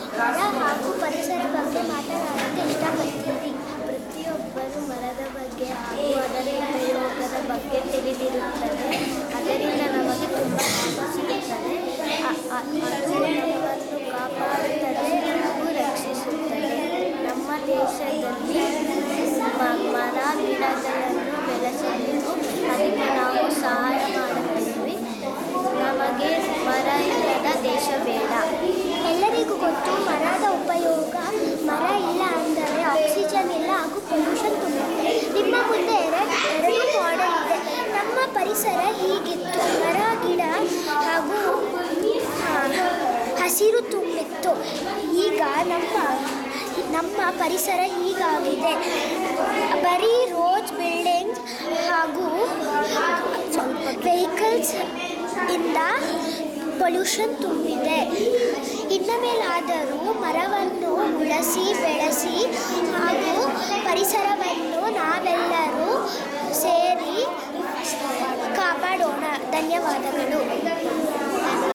ಮರ ಹಾಗೂ ಪರಿಸರ ಬಗ್ಗೆ ಮಾತನಾಡೋಕ್ಕೆ ಇಷ್ಟಪಡ್ತೀನಿ ಪ್ರತಿಯೊಬ್ಬರು ಮರದ ಬಗ್ಗೆ ಹಾಗೂ ಅದರ ಉಪಯೋಗದ ಬಗ್ಗೆ ತಿಳಿದಿರುತ್ತದೆ ಅದರಿಂದ ನಮಗೆ ತುಂಬ ಲಾಭ ಸಿಗುತ್ತದೆ ಅ- ಅ- ಅದು ನಮ್ಮನ್ನು ಕಾಪಾಡುತ್ತದೆ ಹಾಗೂ ರಕ್ಷಿಸುತ್ತದೆ ನಮ್ಮ ದೇಶದಲ್ಲಿ ಮ- ಮರ ಗಿಡಗಳನ್ನು ಬೆಳೆಸಬೇಕು ಅದಕ್ಕೆ ನಾವು ಸಹಾಯ ಮಾಡುತ್ತೀವಿ ನಮಗೆ ಮರ ಇಲ್ಲದ ದೇಶ ಬೇಡ ಎಲ್ಲರಿಗೂ ಗೊತ್ತು ಮರದ ಉಪಯೋಗ ಮರ ಇಲ್ಲ ಅಂದರೆ ಆಕ್ಸಿಜನ್ ಇಲ್ಲ ಹಾಗೂ ಪೊಲ್ಯೂಷನ್ ತುಂಬುತ್ತೆ ನಿಮ್ಮ ಮುಂದೆ ಎರಡು ಎರಡು ಮಾಡೆಲ್ ಇದೆ ನಮ್ಮ ಪರಿಸರ ಹೀಗಿತ್ತು ಮರ ಗಿಡ ಹಾಗೂ ಆ, ಹಸಿರು ತುಂಬಿತ್ತು ಈಗ ನಮ್ಮ ನಮ್ಮ ಪರಿಸರ ಹೀಗಾಗಿದೆ ಬರೀ ರೋಡ್ ಬಿಲ್ಡಿಂಗ್ಸ್ ಹಾಗೂ ವೆಹಿಕಲ್ಸ್ ಇಂದ ಪೊಲ್ಯೂಷನ್ ತುಂಬಿದೆ ಇನ್ನು ಮೇಲಾದರೂ ಮರವನ್ನು ಉಳಿಸಿ ಬೆಳೆಸಿ ಹಾಗೂ ಪರಿಸರವನ್ನು ನಾವೆಲ್ಲರೂ ಸೇರಿ ಕಾಪಾಡೋಣ ಧನ್ಯವಾದಗಳು